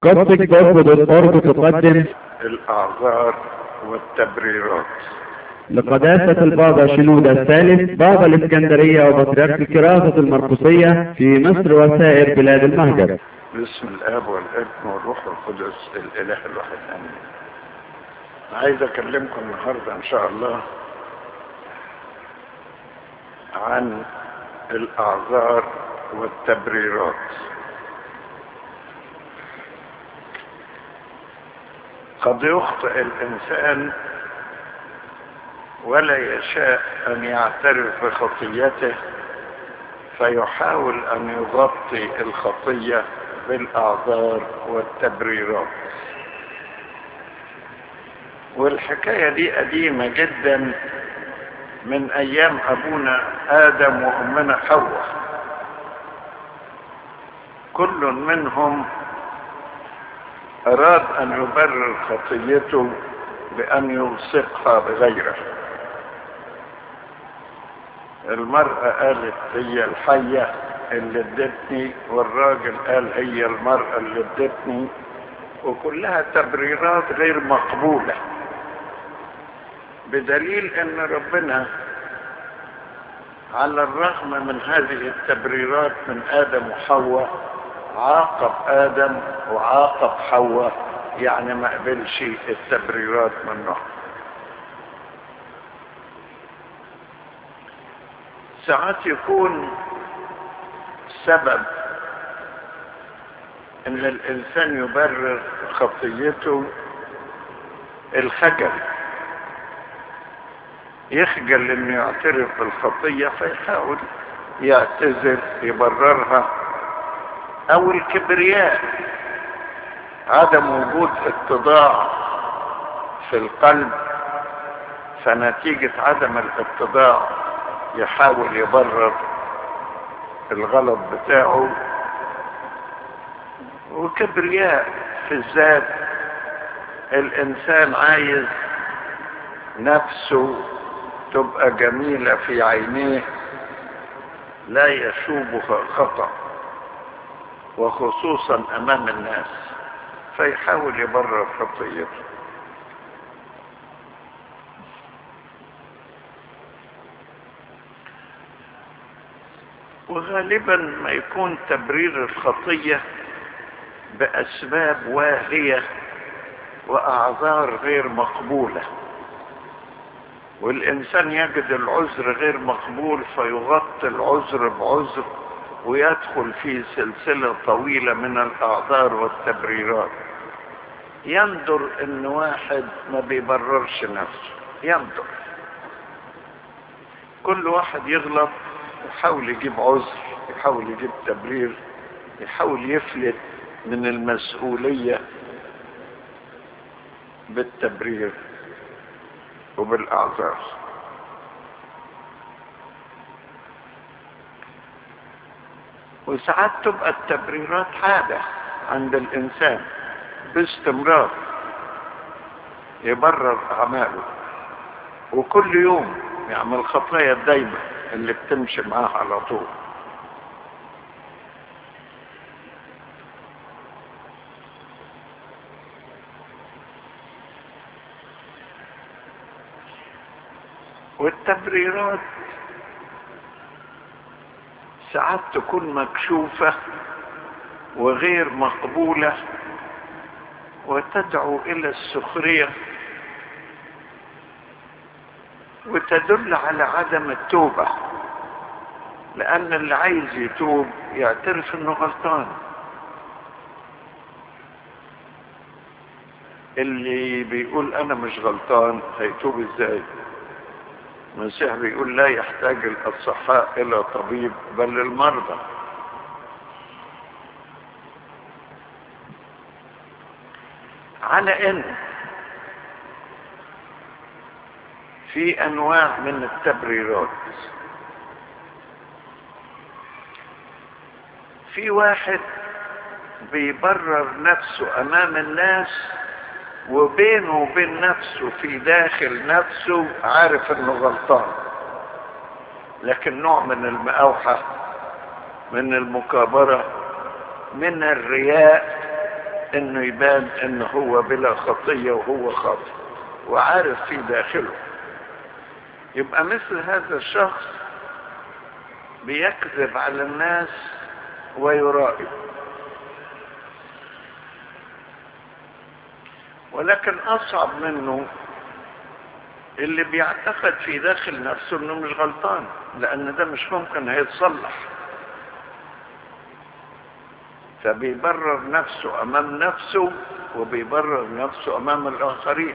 قصة جذب الأرض تقدم الأعذار والتبريرات لقداسة البابا شنودة الثالث بابا الإسكندرية وبطريرك الكراسة المرقسية في مصر وسائر بلاد المهجر باسم الآب والابن والروح القدس الإله الواحد آمين عايز أكلمكم النهاردة إن شاء الله عن الأعذار والتبريرات قد يخطئ الإنسان ولا يشاء أن يعترف بخطيته فيحاول أن يغطي الخطية بالأعذار والتبريرات والحكاية دي قديمة جدا من أيام أبونا آدم وأمنا حواء كل منهم أراد أن يبرر خطيته بأن يلصقها بغيره المرأة قالت هي الحية اللي ادتني والراجل قال هي المرأة اللي ادتني وكلها تبريرات غير مقبولة بدليل ان ربنا على الرغم من هذه التبريرات من ادم وحواء عاقب ادم وعاقب حواء يعني ما قبلش التبريرات منه ساعات يكون سبب ان الانسان يبرر خطيته الخجل يخجل انه يعترف بالخطيه فيحاول يعتذر يبررها او الكبرياء عدم وجود اتضاع في القلب فنتيجه عدم الاتضاع يحاول يبرر الغلط بتاعه وكبرياء في الذات الانسان عايز نفسه تبقى جميلة في عينيه لا يشوبها خطأ وخصوصا امام الناس فيحاول يبرر خطيته وغالبا ما يكون تبرير الخطية بأسباب واهية وأعذار غير مقبولة والإنسان يجد العذر غير مقبول فيغطي العذر بعذر ويدخل في سلسلة طويلة من الأعذار والتبريرات يندر إن واحد ما بيبررش نفسه يندر كل واحد يغلط يحاول يجيب عذر يحاول يجيب تبرير يحاول يفلت من المسؤولية بالتبرير وبالأعذار وساعات تبقى التبريرات عادة عند الإنسان باستمرار يبرر أعماله وكل يوم يعمل خطايا دايما اللي بتمشي معاه على طول والتبريرات ساعات تكون مكشوفة وغير مقبولة وتدعو إلى السخرية وتدل على عدم التوبة لأن اللي عايز يتوب يعترف إنه غلطان اللي بيقول أنا مش غلطان هيتوب إزاي المسيح بيقول لا يحتاج الأصحاء إلى طبيب بل المرضى على إن في أنواع من التبريرات في واحد بيبرر نفسه أمام الناس وبينه وبين نفسه في داخل نفسه عارف انه غلطان لكن نوع من المقاوحة من المكابرة من الرياء انه يبان انه هو بلا خطية وهو خاطئ وعارف في داخله يبقى مثل هذا الشخص بيكذب على الناس ويرائي ولكن اصعب منه اللي بيعتقد في داخل نفسه انه مش غلطان لان ده مش ممكن هيتصلح فبيبرر نفسه امام نفسه وبيبرر نفسه امام الاخرين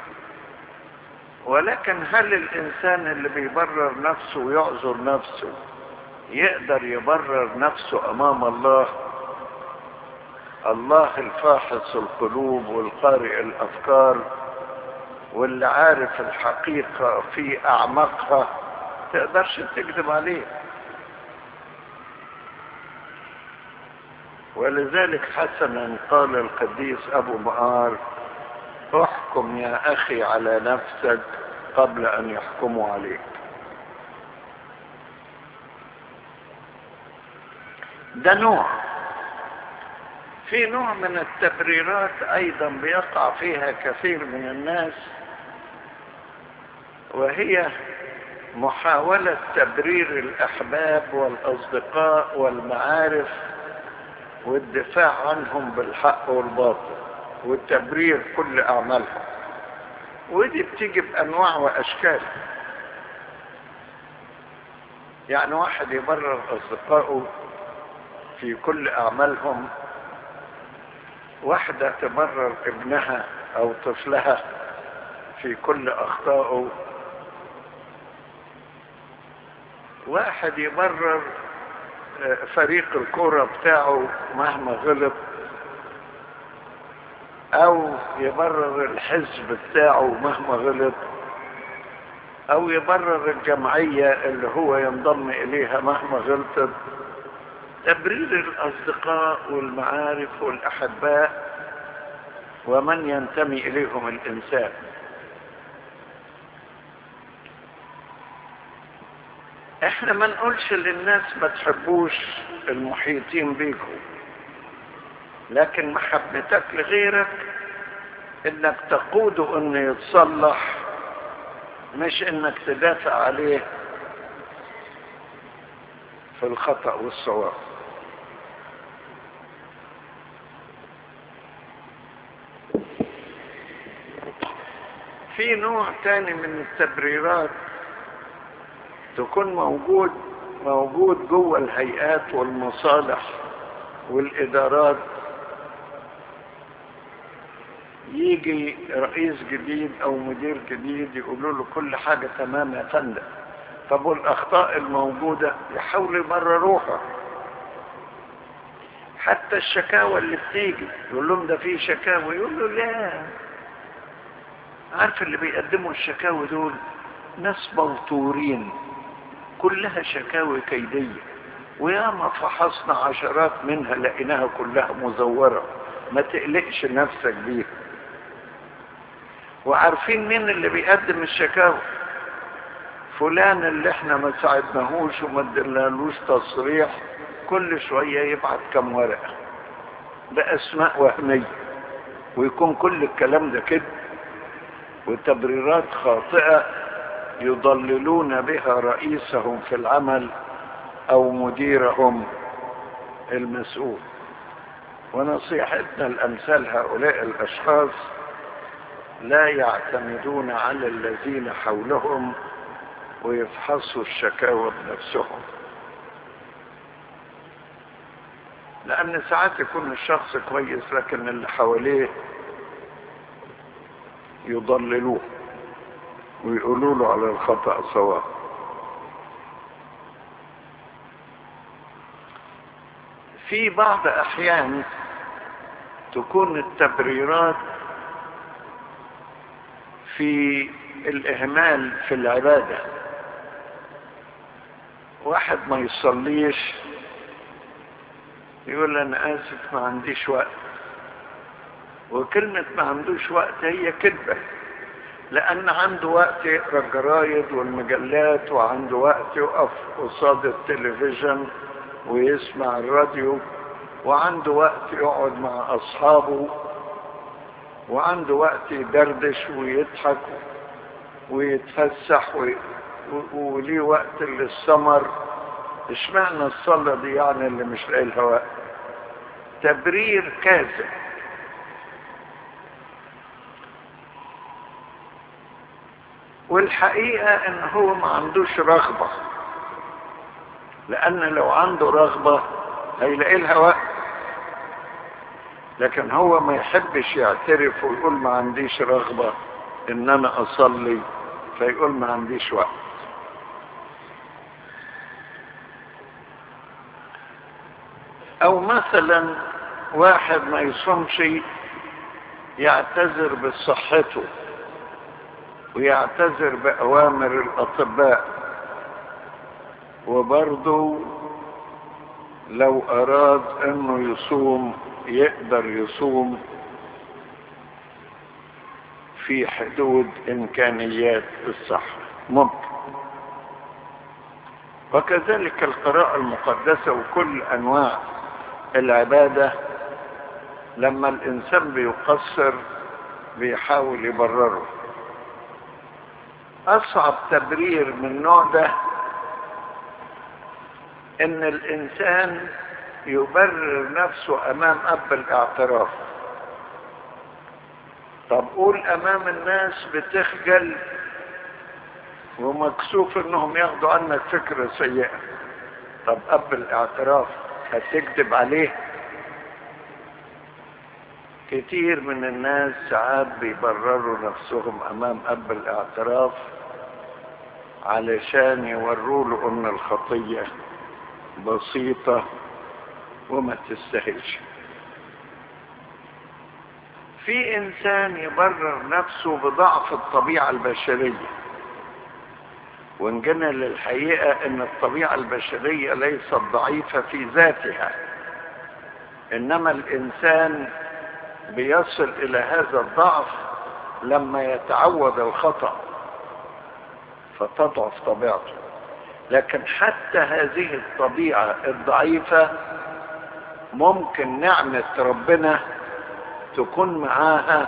ولكن هل الانسان اللي بيبرر نفسه ويعذر نفسه يقدر يبرر نفسه امام الله الله الفاحص القلوب والقارئ الافكار واللي عارف الحقيقة في اعماقها تقدرش تكذب عليه ولذلك حسنا قال القديس ابو مآر احكم يا اخي على نفسك قبل ان يحكموا عليك ده نوع في نوع من التبريرات ايضا بيقع فيها كثير من الناس وهي محاولة تبرير الاحباب والاصدقاء والمعارف والدفاع عنهم بالحق والباطل وتبرير كل اعمالهم ودي بتيجي بانواع واشكال يعني واحد يبرر اصدقائه في كل اعمالهم واحدة تبرر ابنها او طفلها في كل اخطائه واحد يبرر فريق الكرة بتاعه مهما غلط او يبرر الحزب بتاعه مهما غلط او يبرر الجمعية اللي هو ينضم اليها مهما غلطت تبرير الاصدقاء والمعارف والاحباء ومن ينتمي اليهم الانسان احنا ما نقولش للناس ما تحبوش المحيطين بيكم لكن محبتك لغيرك انك تقوده انه يتصلح مش انك تدافع عليه في الخطأ والصواب في نوع تاني من التبريرات تكون موجود موجود جوه الهيئات والمصالح والإدارات يجي رئيس جديد أو مدير جديد يقولوا له كل حاجة تمام يا فندم طب والأخطاء الموجودة يحاولوا يبرروها حتى الشكاوى اللي بتيجي يقول لهم ده في شكاوى يقول له لا عارف اللي بيقدموا الشكاوى دول ناس موتورين كلها شكاوى كيدية وياما فحصنا عشرات منها لقيناها كلها مزورة ما تقلقش نفسك بيها وعارفين مين اللي بيقدم الشكاوى فلان اللي احنا ما ساعدناهوش وما ادلنالوش تصريح كل شوية يبعت كم ورقة بأسماء وهمية ويكون كل الكلام ده كده وتبريرات خاطئة يضللون بها رئيسهم في العمل او مديرهم المسؤول ونصيحتنا لامثال هؤلاء الاشخاص لا يعتمدون على الذين حولهم ويفحصوا الشكاوى بنفسهم لان ساعات يكون الشخص كويس لكن اللي حواليه يضللوه ويقولوا له على الخطأ صواب في بعض احيان تكون التبريرات في الاهمال في العبادة واحد ما يصليش يقول انا اسف ما عنديش وقت وكلمة ما عندوش وقت هي كذبة لأن عنده وقت يقرأ الجرايد والمجلات وعنده وقت يقف قصاد التلفزيون ويسمع الراديو وعنده وقت يقعد مع أصحابه وعنده وقت يدردش ويضحك ويتفسح وي... وليه وقت للسمر اشمعنى الصلاة دي يعني اللي مش لاقي الهواء تبرير كاذب والحقيقة ان هو ما عندوش رغبة لان لو عنده رغبة هيلاقي الهواء لكن هو ما يحبش يعترف ويقول ما عنديش رغبة ان انا اصلي فيقول ما عنديش وقت او مثلا واحد ما يصومش يعتذر بصحته ويعتذر بأوامر الأطباء وبرضه لو أراد أنه يصوم يقدر يصوم في حدود إمكانيات الصحة ممكن وكذلك القراءة المقدسة وكل أنواع العبادة لما الإنسان بيقصر بيحاول يبرره أصعب تبرير من النوع ده إن الإنسان يبرر نفسه أمام أب الاعتراف طب قول أمام الناس بتخجل ومكسوف إنهم ياخدوا عنك فكرة سيئة طب أب الاعتراف هتكذب عليه كتير من الناس ساعات بيبرروا نفسهم امام اب الاعتراف علشان يوروا له ان الخطيه بسيطه وما تستاهلش في انسان يبرر نفسه بضعف الطبيعه البشريه وان جينا للحقيقه ان الطبيعه البشريه ليست ضعيفه في ذاتها انما الانسان بيصل الى هذا الضعف لما يتعود الخطأ فتضعف طبيعته لكن حتى هذه الطبيعة الضعيفة ممكن نعمة ربنا تكون معاها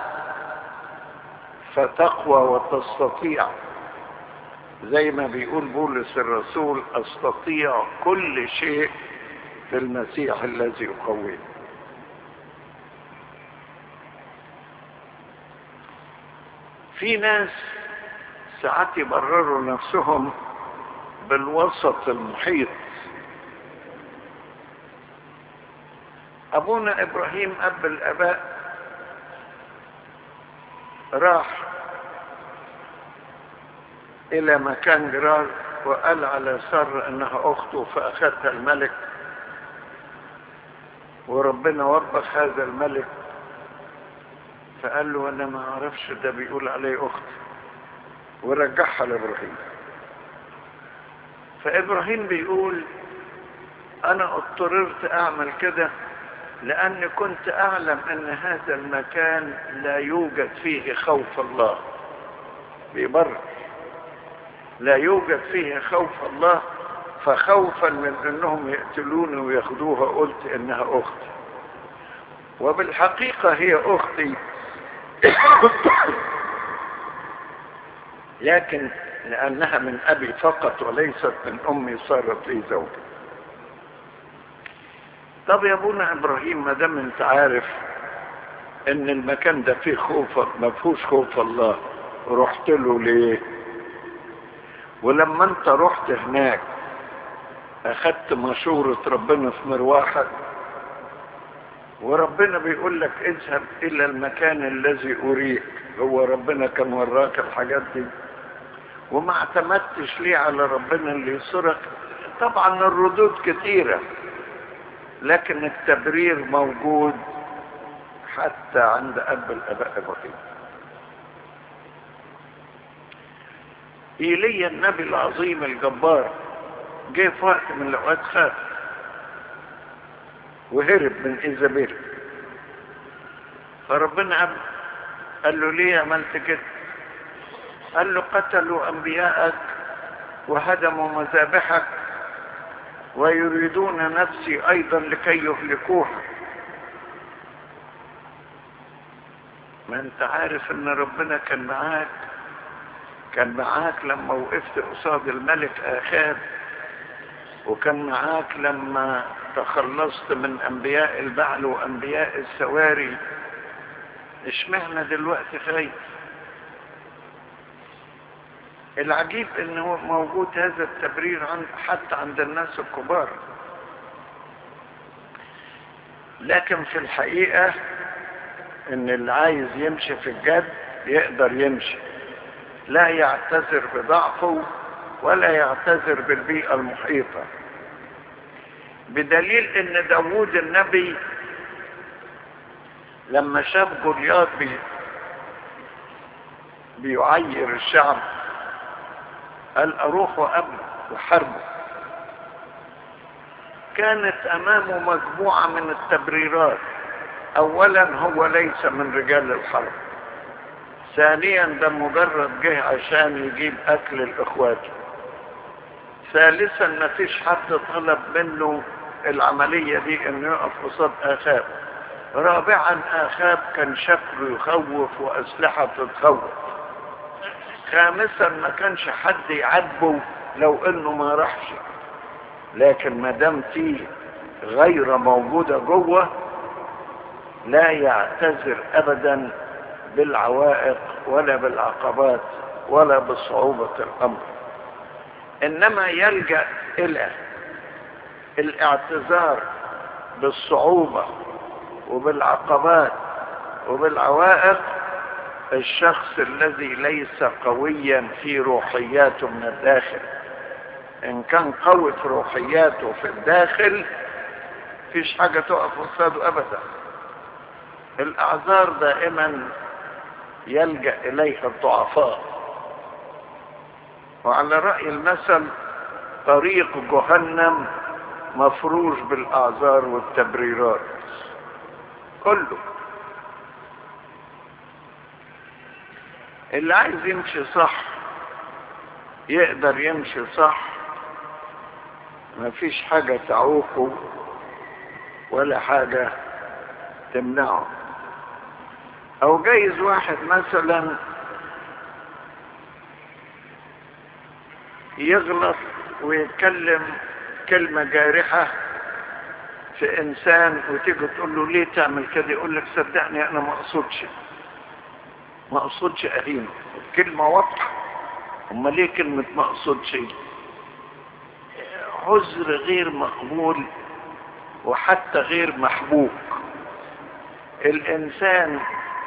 فتقوى وتستطيع زي ما بيقول بولس الرسول استطيع كل شيء في المسيح الذي يقويني في ناس ساعات يبرروا نفسهم بالوسط المحيط ابونا ابراهيم اب الاباء راح الى مكان جرار وقال على سر انها اخته فاخذها الملك وربنا وبخ هذا الملك فقال له انا ما اعرفش ده بيقول عليه اخت ورجعها لابراهيم فابراهيم بيقول انا اضطررت اعمل كده لاني كنت اعلم ان هذا المكان لا يوجد فيه خوف الله بيبرر لا يوجد فيه خوف الله فخوفا من انهم يقتلوني وياخدوها قلت انها اختي وبالحقيقة هي اختي لكن لانها من ابي فقط وليست من امي صارت لي زوجة طب يا ابونا ابراهيم ما دام انت عارف ان المكان ده فيه خوف ما فيهوش خوف الله رحت له ليه ولما انت رحت هناك اخدت مشورة ربنا في مروحك وربنا بيقول لك اذهب الى المكان الذي اريك هو ربنا كان وراك الحاجات دي وما اعتمدتش ليه على ربنا اللي يسرك طبعا الردود كثيرة لكن التبرير موجود حتى عند اب الاباء ابراهيم ايليا النبي العظيم الجبار جه في وقت من الاوقات خاف وهرب من ايزابيل فربنا قال قال له ليه عملت كده قال له قتلوا انبياءك وهدموا مذابحك ويريدون نفسي ايضا لكي يهلكوها ما انت عارف ان ربنا كان معاك كان معاك لما وقفت قصاد الملك اخاب وكان معاك لما تخلصت من انبياء البعل وانبياء السواري اشمعنى دلوقتي خايف العجيب انه موجود هذا التبرير عند حتى عند الناس الكبار لكن في الحقيقة ان اللي عايز يمشي في الجد يقدر يمشي لا يعتذر بضعفه ولا يعتذر بالبيئة المحيطة بدليل ان داوود النبي لما شاف جولياط بي بيعير الشعب قال اروح وقبله وحربه كانت امامه مجموعة من التبريرات اولا هو ليس من رجال الحرب ثانيا ده مجرد جه عشان يجيب اكل لاخواته ثالثا ما فيش حد طلب منه العملية دي انه يقف قصاد اخاب رابعا اخاب كان شكله يخوف واسلحة تتخوف خامسا ما كانش حد يعاتبه لو انه ما راحش لكن ما دام في غير موجودة جوه لا يعتذر ابدا بالعوائق ولا بالعقبات ولا بصعوبة الامر انما يلجأ الى الاعتذار بالصعوبة وبالعقبات وبالعوائق الشخص الذي ليس قويا في روحياته من الداخل ان كان قوي في روحياته في الداخل فيش حاجة تقف قصاده ابدا الاعذار دائما يلجأ اليها الضعفاء وعلى رأي المثل طريق جهنم مفروش بالاعذار والتبريرات كله اللي عايز يمشي صح يقدر يمشي صح مفيش حاجة تعوقه ولا حاجة تمنعه او جايز واحد مثلا يغلط ويتكلم كلمة جارحة في انسان وتيجي تقول له ليه تعمل كده يقول لك صدقني انا ما اقصدش ما اقصدش اهينه كلمة واضحة اما ليه كلمة ما اقصدش عذر غير مقبول وحتى غير محبوب الانسان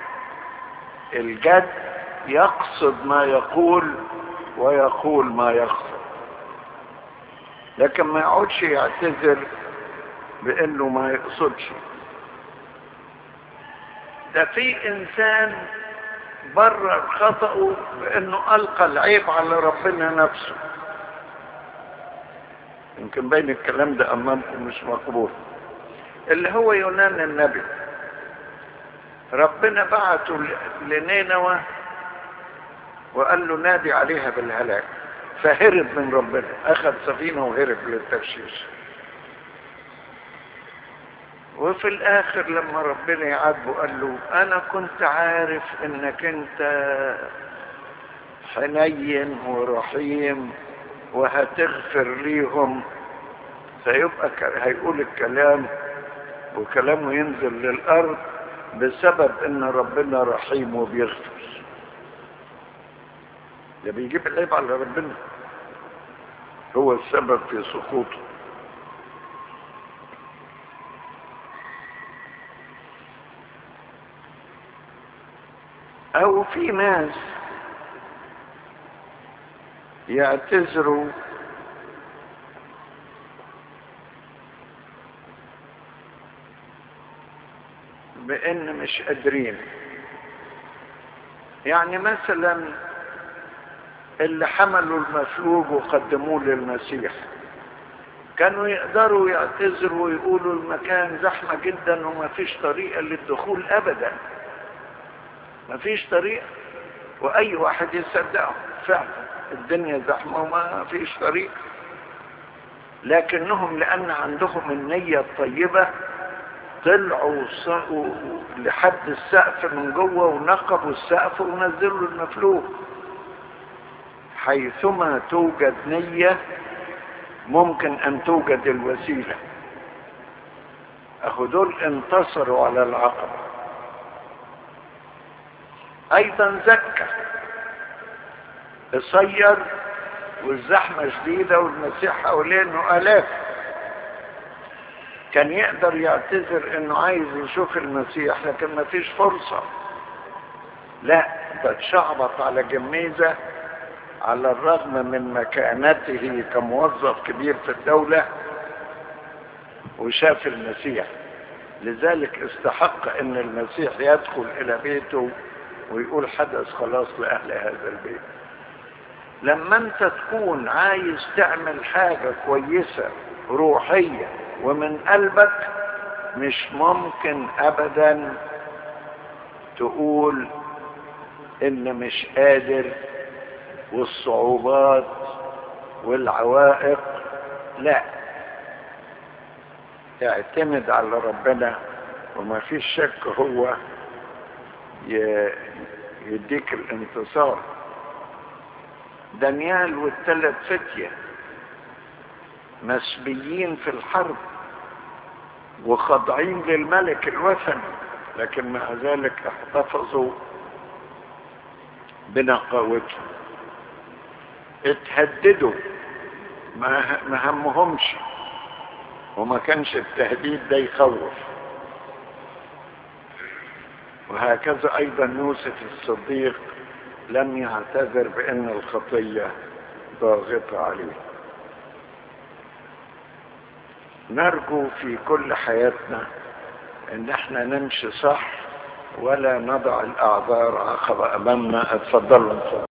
الجد يقصد ما يقول ويقول ما يقصد لكن ما يقعدش يعتذر بانه ما يقصدش ده في انسان برر خطأه بانه القى العيب على ربنا نفسه يمكن بين الكلام ده امامكم مش مقبول اللي هو يونان النبي ربنا بعته لنينوى وقال له نادي عليها بالهلاك فهرب من ربنا اخذ سفينه وهرب للتفشيش وفي الاخر لما ربنا يعاتبه قال له انا كنت عارف انك انت حنين ورحيم وهتغفر ليهم فيبقى هيقول الكلام وكلامه ينزل للارض بسبب ان ربنا رحيم وبيغفر ده بيجيب العيب على ربنا هو السبب في سقوطه او في ناس يعتذروا بان مش قادرين يعني مثلا اللي حملوا المفلوج وقدموه للمسيح كانوا يقدروا يعتذروا ويقولوا المكان زحمة جدا وما فيش طريقة للدخول ابدا ما فيش طريقة واي واحد يصدقهم فعلا الدنيا زحمة وما فيش طريقة لكنهم لأن عندهم النية الطيبة طلعوا لحد السقف من جوه ونقبوا السقف ونزلوا المفلوج حيثما توجد نية ممكن أن توجد الوسيلة أهو دول انتصروا على العقبة أيضا زكى قصير والزحمة شديدة والمسيح حوالينه آلاف كان يقدر يعتذر انه عايز يشوف المسيح لكن ما فيش فرصة لا ده اتشعبط على جميزة على الرغم من مكانته كموظف كبير في الدولة وشاف المسيح لذلك استحق ان المسيح يدخل الى بيته ويقول حدث خلاص لاهل هذا البيت لما انت تكون عايز تعمل حاجة كويسة روحية ومن قلبك مش ممكن ابدا تقول ان مش قادر والصعوبات والعوائق لا اعتمد على ربنا وما فيش شك هو يديك الانتصار دانيال والثلاث فتية مسبيين في الحرب وخاضعين للملك الوثني لكن مع ذلك احتفظوا بنقاوتهم اتهددوا ما همهمش وما كانش التهديد ده يخوف وهكذا ايضا يوسف الصديق لم يعتذر بان الخطيه ضاغطه عليه نرجو في كل حياتنا ان احنا نمشي صح ولا نضع الاعذار عقبه امامنا اتفضلوا اتفضلوا